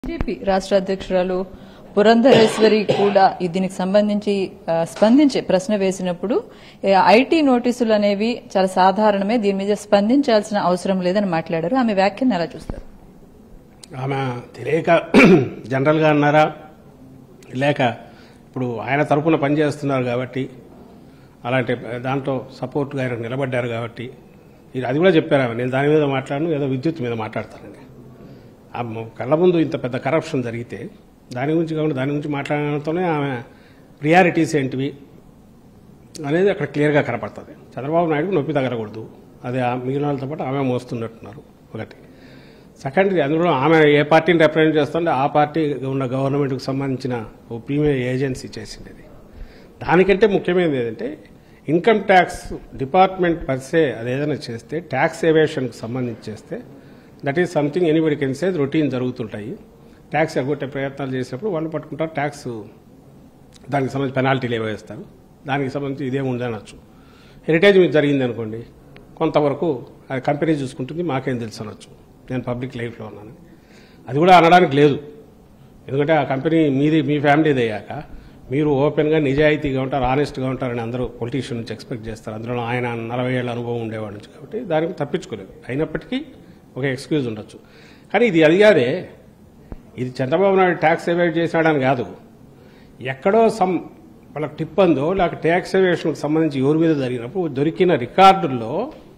BJP రాష్ట్ర అధ్యక్షురాలు పురంధరేశ్వరి కూడా ఈ దీనికి సంబంధించి ఆ, స్పందించి ప్రశ్న వేసినప్పుడు ఏ, ఐటీ నోటీసులు అనేవి చాలా సాధారణమే దీని మీద స్పందించాల్సిన అవసరం లేదని మాట్లాడారు ఆమె వ్యాఖ్యను ఎలా చూస్తారు ఆమె తెలియక జనరల్గా అన్నారా లేక ఇప్పుడు ఆయన తరపున పనిచేస్తున్నారు కాబట్టి అలాంటి దాంట్లో సపోర్ట్గా ఆయన నిలబడ్డారు కాబట్టి ఇది అది కూడా చెప్పారు ఆమె నేను దాని మీద మాట్లాడను ఏదో విద్యుత్ మీద మాట్లాడతానండి ఆ మ- కళ్ళ ముందు ఇంత పెద్ద కరప్షన్ జరిగితే దాని గురించి కాకుండా దాని గురించి మాట్లాడడంతోనే ఆమె ప్రియారిటీస్ ఏంటివి అనేది అక్కడ క్లియర్గా కనపడుతుంది చంద్రబాబు నాయుడుకు నొప్పి తగలకూడదు అది ఆ మిగిలిన వాళ్ళతో పాటు ఆమె మోస్తున్నట్టున్నారు ఒకటి సెకండ్ అందులో ఆమె ఏ పార్టీని రిప్రజెంట్ చేస్తుంటే ఆ పార్టీ ఉన్న గవర్నమెంట్కి సంబంధించిన ఓ ప్రీమియం ఏజెన్సీ చేసింది దానికంటే ముఖ్యమైనది ఏంటంటే ఇన్కమ్ ట్యాక్స్ డిపార్ట్మెంట్ పర్సే అది ఏదైనా చేస్తే ట్యాక్స్ ఎవేషన్కి సంబంధించి చేస్తే that is something anybody can say routine జరుగుతుంటాయి ట్యాక్స్ ఎగ్గొట్టే ప్రయత్నాలు చేసినప్పుడు వాళ్ళు పట్టుకుంటారు ట్యాక్స్ దానికి సంబంధించి పెనాల్టీలు ఏవో వేస్తారు దానికి సంబంధించి ఇదేం ఉండనొచ్చు హెరిటేజ్ మీద జరిగింది అనుకోండి కొంతవరకు అది కంపెనీ చూసుకుంటుంది మాకేం తెలుసు అనొచ్చు నేను పబ్లిక్ లైఫ్లో ఉన్నాను అది కూడా అనడానికి లేదు ఎందుకంటే ఆ కంపెనీ మీది మీ ఫ్యామిలీది అయ్యాక మీరు ఓపెన్గా నిజాయితీగా ఉంటారు ఆనెస్ట్గా ఉంటారని అందరూ పొలిటీషియన్ నుంచి ఎక్స్పెక్ట్ చేస్తారు అందులో ఆయన నలభై ఏళ్ళ అనుభవం ఉండేవాడు నుంచి కాబట్టి దానికి తప్పించుకోలేదు అయినప్పటికీ ఒక ఎక్స్క్యూజ్ ఉండొచ్చు కానీ ఇది అది కాదే ఇది చంద్రబాబు నాయుడు ట్యాక్స్ ఎవేట్ చేశాడని కాదు ఎక్కడో సమ్ వాళ్ళకి టిప్ అందో లేక ట్యాక్స్ ఎవేషన్కి సంబంధించి ఎవరి మీద జరిగినప్పుడు దొరికిన రికార్డుల్లో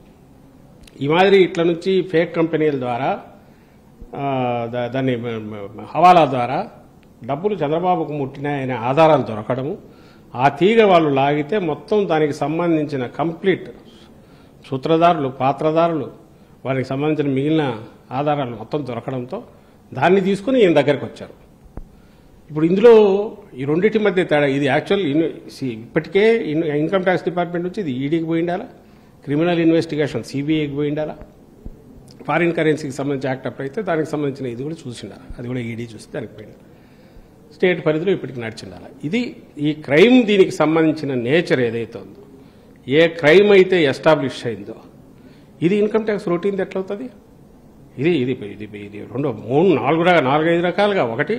ఈ మాదిరి ఇట్ల నుంచి ఫేక్ కంపెనీల ద్వారా ఆ, దా- దాన్ని మ- మ- హవాలా ద్వారా డబ్బులు చంద్రబాబుకు ముట్టినాయనే ఆధారాలు దొరకడము ఆ తీగ వాళ్ళు లాగితే మొత్తం దానికి సంబంధించిన కంప్లీట్ సూత్రధారులు పాత్రధారులు వారికి సంబంధించిన మిగిలిన ఆధారాలు మొత్తం దొరకడంతో దాన్ని తీసుకుని ఈయన దగ్గరికి వచ్చారు ఇప్పుడు ఇందులో ఈ రెండింటి మధ్య తేడా ఇది యాక్చువల్ ఇన్- సి- ఇప్పటికే ఇన్- ఇన్కమ్ ట్యాక్స్ డిపార్ట్మెంట్ నుంచి ఇది ఈడీకి పోయి ఉండాలా క్రిమినల్ ఇన్వెస్టిగేషన్ సిబిఐకి పోయి ఉండాలా ఫారిన్ కరెన్సీకి సంబంధించి యాక్ట్ అప్ అయితే దానికి సంబంధించిన ఇది కూడా చూసిండాలి అది కూడా ఈడీ చూసి దానికి పోయింది స్టేట్ పరిధిలో ఇప్పటికి నడిచిండాలి ఇది ఈ క్రైమ్ దీనికి సంబంధించిన నేచర్ ఏదైతే ఉందో ఏ క్రైమ్ అయితే ఎస్టాబ్లిష్ అయిందో ఇది ఇన్కమ్ ట్యాక్స్ రొటీన్ ఎట్లవుతుంది ఇది ఇది ఇది ఇది రెండు మూడు నాలుగు రకా- నాలుగైదు రకాలుగా ఒకటి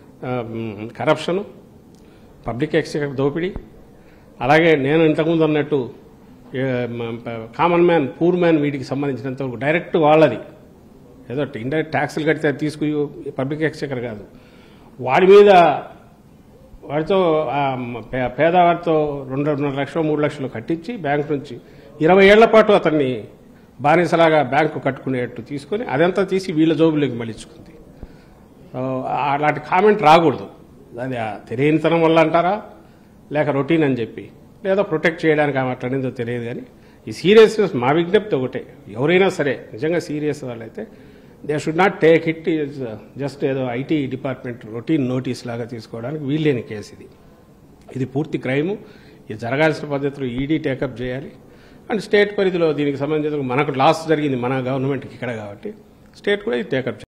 కరప్షను పబ్లిక్ ఎక్స్చెకర్ దోపిడీ అలాగే నేను ఇంతకుముందు అన్నట్టు ఏ, మ- ప- కామన్ మ్యాన్ పూర్ మ్యాన్ వీటికి సంబంధించినంత వరకు డైరెక్ట్ వాళ్ళది ఏదో ఇండైరెక్ట్ ట్యాక్సులు కడితే అది తీసుకుని పబ్లిక్ ఎక్స్చెకర్ కాదు వాడి మీద వాడితో ఆ, మ- పే- పేదవాడితో రెండున్నర లక్షలు మూడు లక్షలు కట్టించి బ్యాంక్ నుంచి ఇరవై ఏళ్ల పాటు అతన్ని బానిసలాగా బ్యాంకు కట్టుకునేట్టు తీసుకొని అదంతా తీసి వీళ్ళ జోబులోకి మళ్ళించుకుంది సో, అలాంటి కామెంట్ రాకూడదు అది ఆ తెలియనితనం వల్ల అంటారా లేక రొటీన్ అని చెప్పి లేదా ప్రొటెక్ట్ చేయడానికి ఆమె అట్లనేదో తెలియదు కానీ ఈ సీరియస్నెస్ మా విజ్ఞప్తి ఒకటే ఎవరైనా సరే నిజంగా సీరియస్ వాళ్ళైతే they should not take it just ఏదో ఐటీ డిపార్ట్మెంట్ రొటీన్ నోటీస్ లాగా తీసుకోవడానికి వీల్లేని కేసు ఇది ఇది పూర్తి క్రైము ఇది జరగాల్సిన పద్ధతిలో ఈడీ టేకప్ చేయాలి అండ్ స్టేట్ పరిధిలో దీనికి సంబంధించిన మనకు లాస్ జరిగింది మన గవర్నమెంట్కి ఇక్కడ కాబట్టి స్టేట్ కూడా ఇది టేకప్